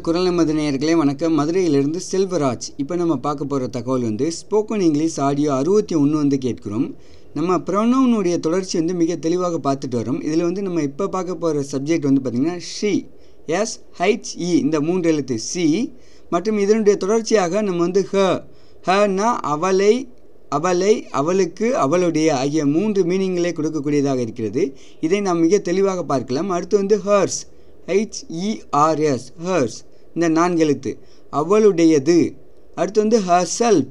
குரல் நமது நேயர்களே வணக்கம் மதுரையிலிருந்து செல்வராஜ் இப்போ நம்ம பார்க்க போகிற தகவல் வந்து ஸ்போக்கன் இங்கிலீஷ் ஆடியோ அறுபத்தி ஒன்று வந்து கேட்கிறோம் நம்ம ப்ரொனவுனுடைய தொடர்ச்சி வந்து மிக தெளிவாக பார்த்துட்டு வரோம் இதில் வந்து நம்ம இப்போ பார்க்க போகிற சப்ஜெக்ட் வந்து பார்த்திங்கன்னா ஷி எஸ் ஹைச் இ இந்த மூன்று எழுத்து சி மற்றும் இதனுடைய தொடர்ச்சியாக நம்ம வந்து ஹ ஹனா அவளை அவளை அவளுக்கு அவளுடைய ஆகிய மூன்று மீனிங்களை கொடுக்கக்கூடியதாக இருக்கிறது இதை நாம் மிக தெளிவாக பார்க்கலாம் அடுத்து வந்து ஹர்ஸ் ஹெச்இஆர்எஸ் ஹர்ஸ் இந்த நான்கு எழுத்து அவளுடையது அடுத்து வந்து ஹர் செல்ஃப்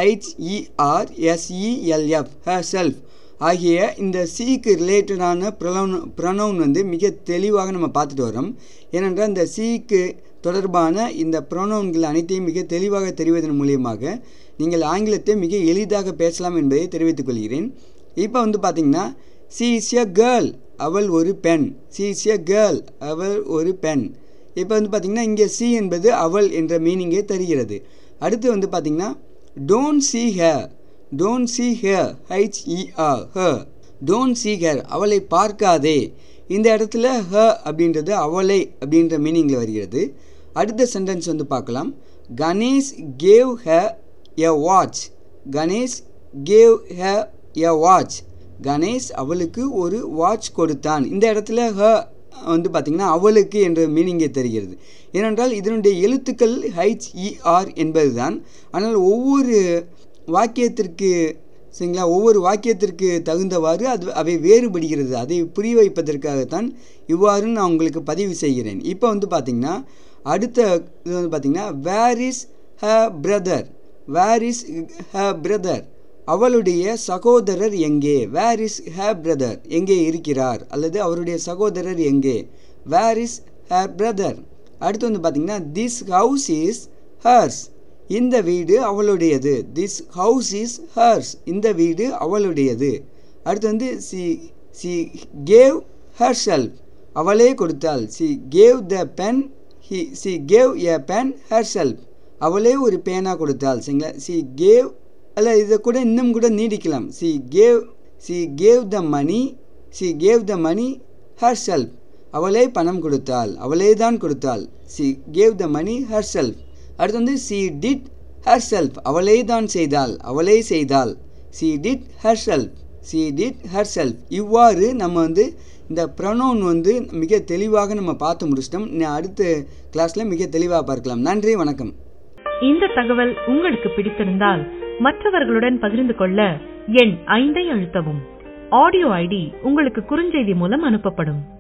ஹெச்இஆர்எஸ்இஎல்எஃப் ஹர் செல்ஃப் ஆகிய இந்த சிக்கு ரிலேட்டடான ப்ரொனவுன் ப்ரொனவுன் வந்து மிக தெளிவாக நம்ம பார்த்துட்டு வரோம் ஏனென்றால் இந்த சிக்கு தொடர்பான இந்த ப்ரொனவுன்கள் அனைத்தையும் மிக தெளிவாக தெரிவதன் மூலியமாக நீங்கள் ஆங்கிலத்தை மிக எளிதாக பேசலாம் என்பதை தெரிவித்துக் கொள்கிறேன் இப்போ வந்து பார்த்தீங்கன்னா சி இஸ் எ கேர்ள் அவள் ஒரு பெண் சி இஸ் எ கேர்ள் அவள் ஒரு பெண் இப்போ வந்து பார்த்திங்கன்னா இங்கே சி என்பது அவள் என்ற மீனிங்கை தருகிறது அடுத்து வந்து பார்த்திங்கன்னா don't see her don't see her H E R her don't see hair அவளை பார்க்காதே இந்த இடத்துல ஹ அப்படின்றது அவளை அப்படின்ற மீனிங்கில் வருகிறது அடுத்த சென்டென்ஸ் வந்து பார்க்கலாம் கணேஷ் கேவ் ஹ எ வாட்ச் கணேஷ் கேவ் ஹ எ வாட்ச் கணேஷ் அவளுக்கு ஒரு வாட்ச் கொடுத்தான் இந்த இடத்துல ஹ வந்து பார்த்திங்கன்னா அவளுக்கு என்ற மீனிங்கை தருகிறது ஏனென்றால் இதனுடைய எழுத்துக்கள் ஹைச்இஆர் என்பது தான் ஆனால் ஒவ்வொரு வாக்கியத்திற்கு சரிங்களா ஒவ்வொரு வாக்கியத்திற்கு தகுந்தவாறு அது அவை வேறுபடுகிறது அதை புரிய வைப்பதற்காகத்தான் இவ்வாறு நான் உங்களுக்கு பதிவு செய்கிறேன் இப்போ வந்து பார்த்திங்கன்னா அடுத்த இது வந்து பார்த்திங்கன்னா where is her brother where is her brother அவளுடைய சகோதரர் எங்கே வேர் இஸ் ஹ பிரதர் எங்கே இருக்கிறார் அல்லது அவருடைய சகோதரர் எங்கே வேர் இஸ் ஹ பிரதர் அடுத்து வந்து பார்த்திங்கன்னா திஸ் ஹவுஸ் இஸ் ஹர்ஸ் இந்த வீடு அவளுடையது திஸ் ஹவுஸ் இஸ் ஹர்ஸ் இந்த வீடு அவளுடையது அடுத்து வந்து she she gave herself அவளே கொடுத்தாள் she gave the pen he she gave a pen herself அவளே ஒரு பேனா கொடுத்தாள் சரிங்களா சி கேவ் அல்ல இதை கூட இன்னும் கூட நீடிக்கலாம் she gave she gave the money she gave the money herself அவளே பணம் கொடுத்தாள் அவளே தான் கொடுத்தாள் she gave the money herself அடுத்து வந்து சி டிட் ஹர் செல்ஃப் அவளே தான் செய்தாள் அவளே செய்தாள் she did herself she did herself இவ்வாறு நம்ம வந்து இந்த ப்ரொனவுன் வந்து மிக தெளிவாக நம்ம பார்த்து முடிச்சிட்டோம் அடுத்த கிளாஸில் மிக தெளிவாக பார்க்கலாம் நன்றி வணக்கம் இந்த தகவல் உங்களுக்கு பிடித்திருந்தால் மற்றவர்களுடன் பகிர்ந்து கொள்ள எண் ஐந்தை அழுத்தவும் ஆடியோ ஐடி உங்களுக்கு குறுஞ்செய்தி மூலம் அனுப்பப்படும்